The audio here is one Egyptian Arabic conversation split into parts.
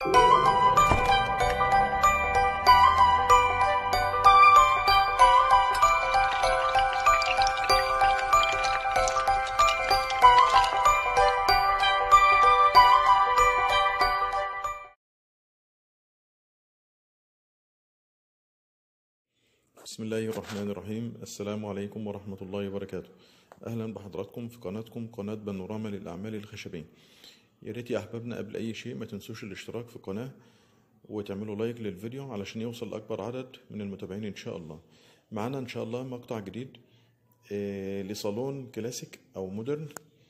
بسم الله الرحمن الرحيم السلام عليكم ورحمة الله وبركاته أهلا بحضراتكم في قناتكم قناة بانوراما للأعمال الخشبية يا ريت يا أحبابنا قبل أي شيء ما تنسوش الاشتراك في القناة وتعملوا لايك للفيديو علشان يوصل لأكبر عدد من المتابعين إن شاء الله معانا إن شاء الله مقطع جديد آه، لصالون كلاسيك أو مودرن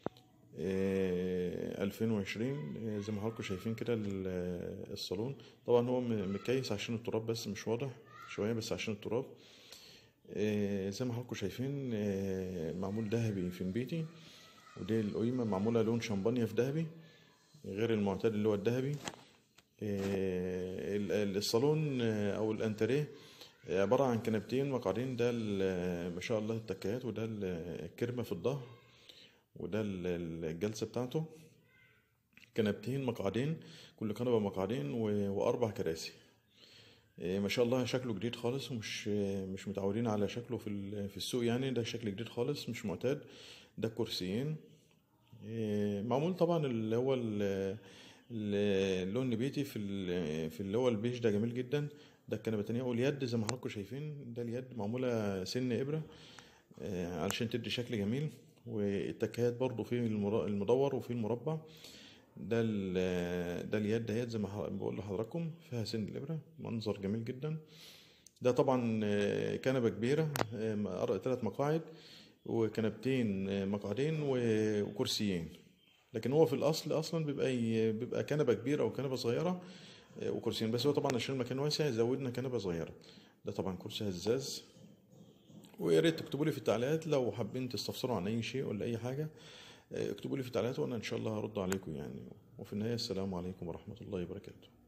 آه، 2020 آه، زي ما حضراتكم شايفين كده ال- الصالون طبعا هو م- مكيس عشان التراب بس مش واضح شوية بس عشان التراب آه، زي ما حضراتكم شايفين آه، معمول ذهبي في بيتي ودي القيمة معمولة لون شمبانيا في ذهبي غير المعتاد اللي هو الذهبي آه، ال- ال- الصالون آه، او الانتريه آه، عبارة عن كنبتين مقعدين ده ال- ما شاء الله التكيات وده ال- الكرمة في الظهر وده ال- ال- الجلسة بتاعته كنبتين مقعدين كل كنبة مقعدين و- وأربع كراسي إيه، ما شاء الله شكله جديد خالص ومش مش متعودين على شكله في ال- في السوق يعني ده شكل جديد خالص مش معتاد ده كرسيين إيه، معمول طبعا اللي هو ال- ال- اللون نبيتي في ال- في اللي هو البيج ده جميل جدا ده الكنبه التانية واليد زي ما حضراتكم شايفين ده اليد معموله سن ابره آه، علشان تدي شكل جميل والتكهات برضو في المر- المدور وفي المربع ده ال- ده اليد دهيت زي ما ح- بقول لحضراتكم فيها سن الابره منظر جميل جدا ده طبعا آه، كنبه كبيره ثلاث مقاعد وكنبتين آه، مقعدين و- وكرسيين لكن هو في الاصل اصلا بيبقى ي- بيبقى كنبه كبيره وكنبه صغيره آه، وكرسيين بس هو طبعا عشان المكان واسع زودنا كنبه صغيره ده طبعا كرسي هزاز ويا ريت تكتبوا لي في التعليقات لو حابين تستفسروا عن اي شيء ولا اي حاجه آه، اكتبوا لي في التعليقات وانا ان شاء الله هرد عليكم يعني وفي النهايه السلام عليكم ورحمه الله وبركاته